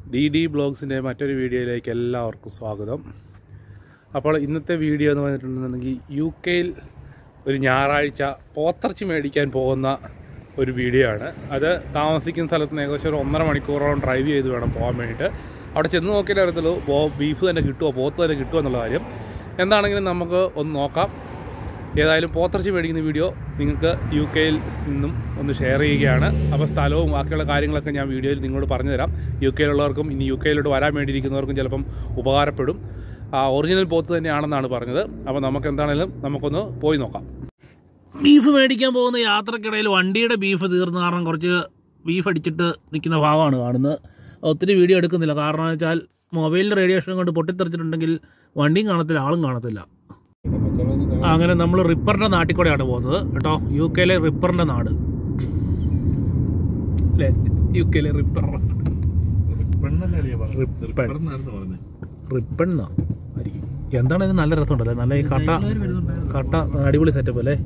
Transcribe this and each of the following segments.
D D ബ്ലോഗ്സിൻ്റെ മറ്റൊരു വീഡിയോയിലേക്ക് എല്ലാവർക്കും സ്വാഗതം അപ്പോൾ ഇന്നത്തെ വീഡിയോ എന്ന് പറഞ്ഞിട്ടുണ്ടെന്നുണ്ടെങ്കിൽ യു കെയിൽ ഒരു ഞായറാഴ്ച പോത്തിറച്ചി മേടിക്കാൻ പോകുന്ന ഒരു വീഡിയോ ആണ് അത് താമസിക്കുന്ന സ്ഥലത്ത് നിന്ന് ഏകദേശം ഒരു ഒന്നര മണിക്കൂറോളം ഡ്രൈവ് ചെയ്ത് വേണം പോകാൻ വേണ്ടിയിട്ട് അവിടെ ചെന്ന് നോക്കിയാലേ അറിയത്തുള്ളൂ പോ ബീഫ് തന്നെ കിട്ടുമോ പോത്ത് തന്നെ കിട്ടുമോ എന്നുള്ള കാര്യം എന്താണെങ്കിലും നമുക്ക് ഒന്ന് നോക്കാം ഏതായാലും പോത്തിറച്ചി മേടിക്കുന്ന വീഡിയോ നിങ്ങൾക്ക് യു കെയിൽ നിന്നും ഒന്ന് ഷെയർ ചെയ്യുകയാണ് അപ്പോൾ സ്ഥലവും ബാക്കിയുള്ള കാര്യങ്ങളൊക്കെ ഞാൻ വീഡിയോയിൽ നിങ്ങളോട് പറഞ്ഞു തരാം യു കെയിലുള്ളവർക്കും ഇനി യു കെയിലോട്ട് വരാൻ വേണ്ടിയിരിക്കുന്നവർക്കും ചിലപ്പം ഉപകാരപ്പെടും ആ ഒറിജിനൽ പോത്ത് തന്നെയാണെന്നാണ് പറഞ്ഞത് അപ്പോൾ നമുക്ക് എന്താണെങ്കിലും നമുക്കൊന്ന് പോയി നോക്കാം ബീഫ് മേടിക്കാൻ പോകുന്ന യാത്രക്കിടയിൽ വണ്ടിയുടെ ബീഫ് തീർന്ന കാരണം കുറച്ച് ബീഫ് അടിച്ചിട്ട് നിൽക്കുന്ന ഭാഗമാണ് കാണുന്നത് ഒത്തിരി വീഡിയോ എടുക്കുന്നില്ല കാരണം എന്ന് വെച്ചാൽ മൊബൈലിൻ്റെ റേഡിയേഷൻ കൊണ്ട് പൊട്ടിത്തെറിച്ചിട്ടുണ്ടെങ്കിൽ വണ്ടിയും കാണത്തില്ല ആളും കാണത്തില്ല അങ്ങനെ നമ്മൾ റിപ്പറിൻ്റെ നാട്ടിൽ കൂടെയാണ് പോകുന്നത് കേട്ടോ യു കെയിലെ റിപ്പറിൻ്റെ നാട് അല്ലേ യു കെയിലെ റിപ്പർ റിപ്പൺ എന്നാ ആയിരിക്കും എന്താണ് ഇതിന് നല്ല രസമുണ്ടല്ലേ നല്ല ഈ കട്ട കട്ട അടിപൊളി സെറ്റപ്പ് അല്ലേ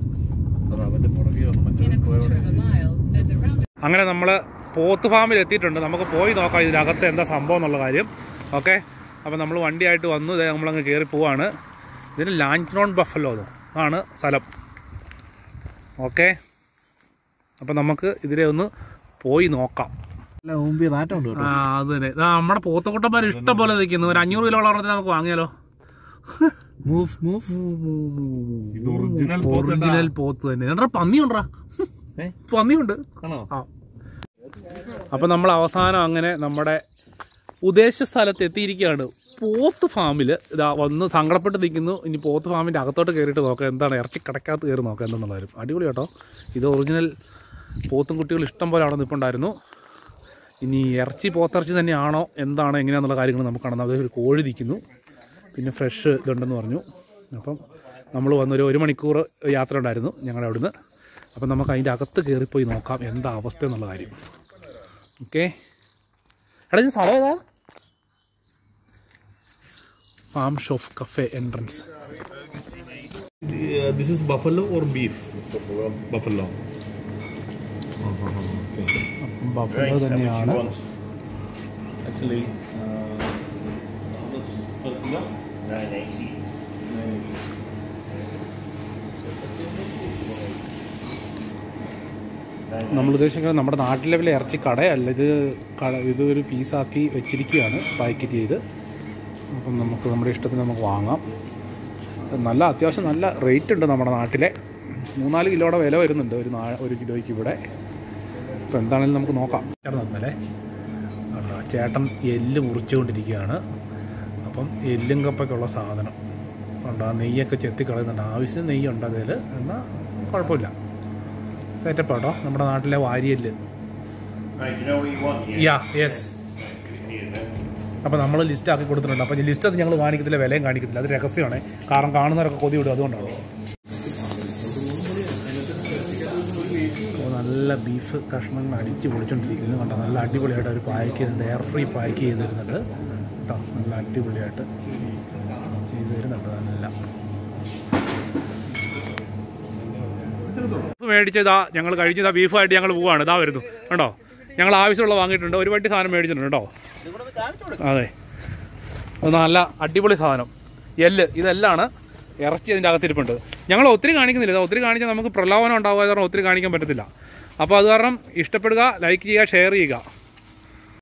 അങ്ങനെ നമ്മൾ പോത്ത് ഫാമിൽ എത്തിയിട്ടുണ്ട് നമുക്ക് പോയി നോക്കാം ഇതിനകത്ത് എന്താ സംഭവം എന്നുള്ള കാര്യം ഓക്കെ അപ്പോൾ നമ്മൾ വണ്ടിയായിട്ട് വന്നു ദേ നമ്മളങ്ങ് കയറി പോവാണ് ഇതിന് ലാൻഡ്രോൺ ബഫലോ ആണ് സ്ഥലം ഓക്കെ അപ്പോൾ നമുക്ക് ഇതിലെ ഒന്ന് പോയി നോക്കാം ആ അത് തന്നെ ഇതാ നമ്മുടെ പോത്തക്കുട്ടന്മാർ ഇഷ്ടം പോലെ നിൽക്കുന്നു ഒരു അഞ്ഞൂറ് കിലോ വളർത്തി നമുക്ക് വാങ്ങിയാലോ ഒറിജിനൽ പോത്ത് തന്നെ എന്താ പന്നി ഉണ്ടോ പന്നിയുണ്ട് ആ അപ്പൊ നമ്മൾ അവസാനം അങ്ങനെ നമ്മുടെ ഉദ്ദേശ സ്ഥലത്ത് എത്തിയിരിക്കുകയാണ് പോത്ത് ഫാമിൽ ഇതാ വന്ന് സങ്കടപ്പെട്ട് നിൽക്കുന്നു ഇനി പോത്ത് ഫാമിൻ്റെ അകത്തോട്ട് കയറിയിട്ട് നോക്കാം എന്താണ് ഇറച്ചി കിടക്കാത്ത കയറി നോക്കാം എന്തെന്നുള്ളവരും അടിപൊളി കേട്ടോ ഇത് ഒറിജിനൽ പോത്തും കുട്ടികൾ ഇഷ്ടം പോലെ അവിടെ നിൽപ്പുണ്ടായിരുന്നു ഇനി ഇറച്ചി പോത്തിറച്ചി തന്നെയാണോ എന്താണോ എങ്ങനെയാണെന്നുള്ള കാര്യങ്ങൾ നമുക്ക് കാണാം അതായത് ഒരു കോഴി നിൽക്കുന്നു പിന്നെ ഫ്രഷ് ഇതുണ്ടെന്ന് പറഞ്ഞു അപ്പം നമ്മൾ വന്നൊരു ഒരു മണിക്കൂർ യാത്ര ഉണ്ടായിരുന്നു ഞങ്ങളുടെ അവിടുന്ന് അപ്പം നമുക്ക് അതിൻ്റെ അകത്ത് കയറിപ്പോയി നോക്കാം എന്താ അവസ്ഥ എന്നുള്ള കാര്യം ഓക്കെ എടാ ഇത് സ്ഥലം ഏതാ farm shop cafe entrance Uh, this is buffalo or beef? Buffalo. Buffalo തന്നെയാണ് Actually, uh, how much per kilo? നമ്മൾ ഉദ്ദേശിക്കുന്നത് നമ്മുടെ നാട്ടിലെ വില ഇറച്ചി കടയല്ല ഇത് കട ഇതൊരു പീസാക്കി വെച്ചിരിക്കുകയാണ് പാക്കറ്റ് ചെയ്ത് അപ്പം നമുക്ക് നമ്മുടെ ഇഷ്ടത്തിന് നമുക്ക് വാങ്ങാം നല്ല അത്യാവശ്യം നല്ല റേറ്റ് ഉണ്ട് നമ്മുടെ നാട്ടിലെ മൂന്നാല് കിലോയുടെ വില വരുന്നുണ്ട് ഒരു നാ ഒരു കിലോയ്ക്ക് ഇവിടെ അപ്പോൾ എന്താണെങ്കിലും നമുക്ക് നോക്കാം ചേട്ടൻ തന്നല്ലേ കണ്ടോ, ചേട്ടൻ എല്ല് മുറിച്ചുകൊണ്ടിരിക്കുകയാണ് അപ്പം എല്ലും കപ്പൊക്കെയുള്ള സാധനം ഉണ്ട് ആ നെയ്യൊക്കെ ചെത്തിക്കളയുന്നുണ്ട് ആവശ്യം നെയ്യുണ്ട് അതിൽ എന്നാൽ കുഴപ്പമില്ല സെറ്റപ്പ് കേട്ടോ നമ്മുടെ നാട്ടിലെ വാരിയല്ല് Right, you know what you want here? Yeah yes അപ്പോൾ നമ്മൾ ലിസ്റ്റ് ആക്കി കൊടുത്തിട്ടുണ്ട് അപ്പോൾ ഈ ലിസ്റ്റ് അത് ഞങ്ങൾ കാണിക്കത്തില്ല വിലയും കാണിക്കത്തില്ല അത് രഹസ്യമാണ് കാരണം കാണുന്നവരൊക്കെ കൊതി വിടും അതുകൊണ്ടാണ് അപ്പോൾ നല്ല ബീഫ് കഷ്ണങ്ങൾ അടിച്ച് പൊളിച്ചോണ്ടിരിക്കുന്നു കണ്ടോ നല്ല അടിപൊളിയായിട്ട് അവർ പാക്ക് ചെയ്യുന്നുണ്ട് എയർ ഫ്രീ പാക്ക് ചെയ്ത് തരുന്നുണ്ട് കേട്ടോ നല്ല അടിപൊളിയായിട്ട് ചെയ്ത് തരുന്നുണ്ട് നല്ല ബീഫ് മേടിച്ചതാ ഞങ്ങൾ കഴിച്ചതാ ബീഫായിട്ട് ഞങ്ങൾ പോവാണ് ഇതാ വരുന്നു കണ്ടോ ഞങ്ങൾ ആവശ്യമുള്ള വാങ്ങിയിട്ടുണ്ട് ഒരു വണ്ടി സാധനം മേടിച്ചിട്ടുണ്ട് കേട്ടോ അതെ അത് നല്ല അടിപൊളി സാധനം എല്ല് ഇതെല്ലാണ് ഇറച്ചി അതിൻ്റെ അകത്തിരിപ്പുണ്ട് ഞങ്ങൾ ഒത്തിരി കാണിക്കുന്നില്ല ഇത് ഒത്തിരി കാണിച്ചാൽ നമുക്ക് പ്രലോഭനം ഉണ്ടാവുക കാരണം ഒത്തിരി കാണിക്കാൻ പറ്റത്തില്ല അപ്പോൾ അത് കാരണം ഇഷ്ടപ്പെടുക ലൈക്ക് ചെയ്യുക ഷെയർ ചെയ്യുക